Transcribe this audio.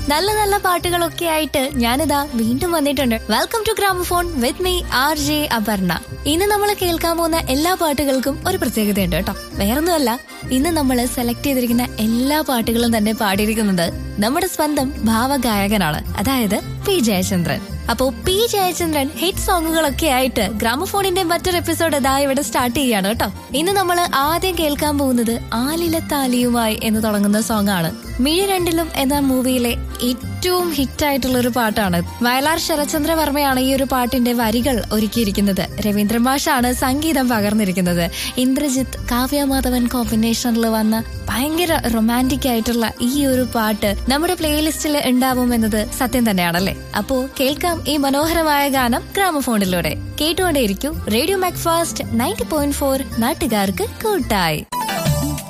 നല്ല നല്ല പാട്ടുകളൊക്കെ ആയിട്ട് ഞാനിതാ വീണ്ടും വന്നിട്ടുണ്ട് welcome to gramophone with me R J Aparna ഇന്ന് നമ്മൾ കേൾക്കാൻ പോകുന്ന എല്ലാ പാട്ടുകൾക്കും ഒരു പ്രത്യേകതയുണ്ട് കേട്ടോ വേറൊന്നുമല്ല ഇന്ന് നമ്മൾ സെലക്ട് ചെയ്തിരിക്കുന്ന എല്ലാ പാട്ടുകളും തന്നെ പാടിയിരിക്കുന്നത് നമ്മുടെ സ്വന്തം ഭാവഗായകനാണ് അതായത് പി ജയചന്ദ്രൻ അപ്പോ പി ജയചന്ദ്രൻ ഹിറ്റ് സോങ്ങുകളൊക്കെ ആയിട്ട് ഗ്രാമഫോണിന്റെ മറ്റൊരു എപ്പിസോഡ് ഇതാ ഇവിടെ സ്റ്റാർട്ട് ചെയ്യാണ് കേട്ടോ ഇന്ന് നമ്മൾ ആദ്യം കേൾക്കാൻ പോകുന്നത് ആലിലത്താലിയുമായി എന്ന് തുടങ്ങുന്ന സോങ് ആണ് മിഴി രണ്ടിലും എന്ന മൂവിയിലെ ഏറ്റവും ഹിറ്റ് ആയിട്ടുള്ള ഒരു പാട്ടാണ് വയലാർ ശരചന്ദ്ര വർമ്മയാണ് ഈ ഒരു പാട്ടിന്റെ വരികൾ ഒരുക്കിയിരിക്കുന്നത് രവീന്ദ്രൻ മാഷാണ് സംഗീതം പകർന്നിരിക്കുന്നത് ഇന്ദ്രജിത്ത് കാവ്യമാധവൻ കോമ്പിനേഷനിൽ വന്ന ഭയങ്കര റൊമാൻറ്റിക് ആയിട്ടുള്ള ഈ ഒരു പാട്ട് നമ്മുടെ പ്ലേലിസ്റ്റിൽ ഉണ്ടാവുമെന്നത് സത്യം തന്നെയാണല്ലേ അപ്പോ കേൾക്കാം ഈ മനോഹരമായ ഗാനം ഗ്രാമഫോണിലൂടെ കേട്ടുകൊണ്ടേയിരിക്കും radio Macfast ninety point four നാട്ടുകാർക്ക് കൂട്ടായി